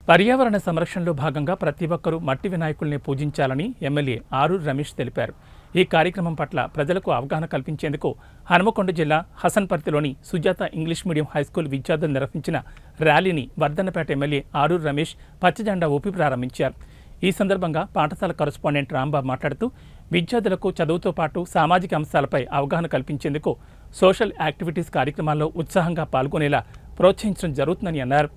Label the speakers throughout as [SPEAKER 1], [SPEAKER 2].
[SPEAKER 1] పర్యావరణ సంరక్షణలో భాగంగా ప్రతి ఒక్కరూ మట్టి వినాయకుల్ని పూజించాలని ఎమ్మెల్యే ఆరూరు రమేష్ తెలిపారు ఈ కార్యక్రమం పట్ల ప్రజలకు అవగాహన కల్పించేందుకు హనుమకొండ జిల్లా హసన్పర్తిలోని సుజాత ఇంగ్లీష్ మీడియం హైస్కూల్ విద్యార్థులు నిర్వహించిన ర్యాలీని వర్ధన్నపేట ఎమ్మెల్యే ఆరూరు రమేష్ పచ్చజెండా ఊపి ప్రారంభించారు ఈ సందర్భంగా పాఠశాల కరస్పాండెంట్ రాంబాబు మాట్లాడుతూ విద్యార్థులకు చదువుతో పాటు సామాజిక అంశాలపై అవగాహన కల్పించేందుకు సోషల్ యాక్టివిటీస్ కార్యక్రమాల్లో ఉత్సాహంగా పాల్గొనేలా ప్రోత్సహించడం జరుగుతుందని అన్నారు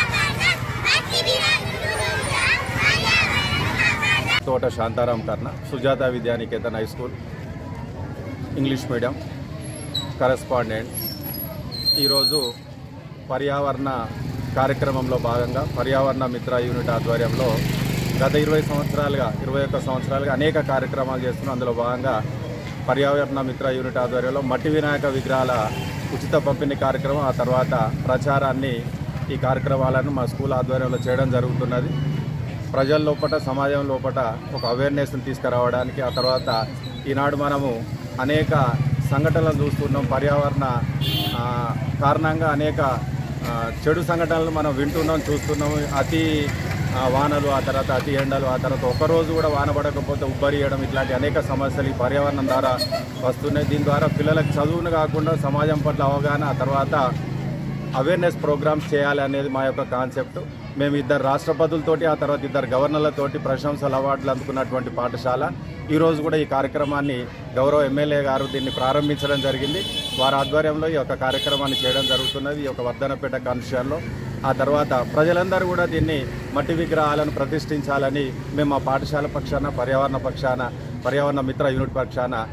[SPEAKER 2] Thota Shantaram Karna Sujatha Vidyaniketan high school English medium correspondent ఈరోజు పర్యావరణ కార్యక్రమంలో భాగంగా పర్యావరణ మిత్ర యూనిట్ ఆధ్వర్యంలో గత ఇరవై సంవత్సరాలుగా ఇరవై ఒక్క సంవత్సరాలుగా అనేక కార్యక్రమాలు చేస్తున్నాం అందులో భాగంగా పర్యావరణ మిత్ర యూనిట్ ఆధ్వర్యంలో మట్టి వినాయక విగ్రహాల ఉచిత పంపిణీ కార్యక్రమం ఆ తర్వాత ప్రచారాన్ని ఈ కార్యక్రమాలను మా స్కూల్ ఆధ్వర్యంలో చేయడం జరుగుతున్నది ప్రజల లోపల సమాజం లోపల ఒక అవేర్నెస్ని తీసుకురావడానికి ఆ తర్వాత ఈనాడు మనము అనేక సంఘటనలు చూస్తున్నాం పర్యావరణ ఆ, కారణంగా అనేక ఆ, చెడు సంఘటనలు మనం వింటున్నాం చూస్తున్నాం అతి ఆ, వానలు ఆ తర్వాత అతి ఎండలు ఆ తర్వాత ఒకరోజు కూడా వాన పడకపోతే ఉబ్బరియడం ఇట్లాంటి అనేక సమస్యలు ఈ పర్యావరణం ద్వారా వస్తున్నాయి దీని ద్వారా పిల్లలకు చదువును కాకుండా సమాజం పట్ల అవగాహన ఆ తర్వాత అవేర్నెస్ ప్రోగ్రామ్స్ చేయాలి అనేది మా యొక్క కాన్సెప్ట్ మేము ఇద్దరు రాష్ట్రపతులతోటి ఆ తర్వాత ఇద్దరు గవర్నర్లతోటి ప్రశంసలు అవార్డులు అందుకున్నటువంటి పాఠశాల ఈరోజు కూడా ఈ కార్యక్రమాన్ని గౌరవ ఎమ్మెల్యే గారు దీన్ని ప్రారంభించడం జరిగింది వారి ఆధ్వర్యంలో ఈ యొక్క కార్యక్రమాన్ని చేయడం జరుగుతున్నది ఈ యొక్క వర్ధనపేట కాన్స్టిట్యూషన్లో ఆ తర్వాత ప్రజలందరూ కూడా దీన్ని మట్టి విగ్రహాలను ప్రతిష్ఠించాలని మేము మా పాఠశాల పక్షాన పర్యావరణ పక్షాన పర్యావరణ మిత్ర యూనిట్ పక్షాన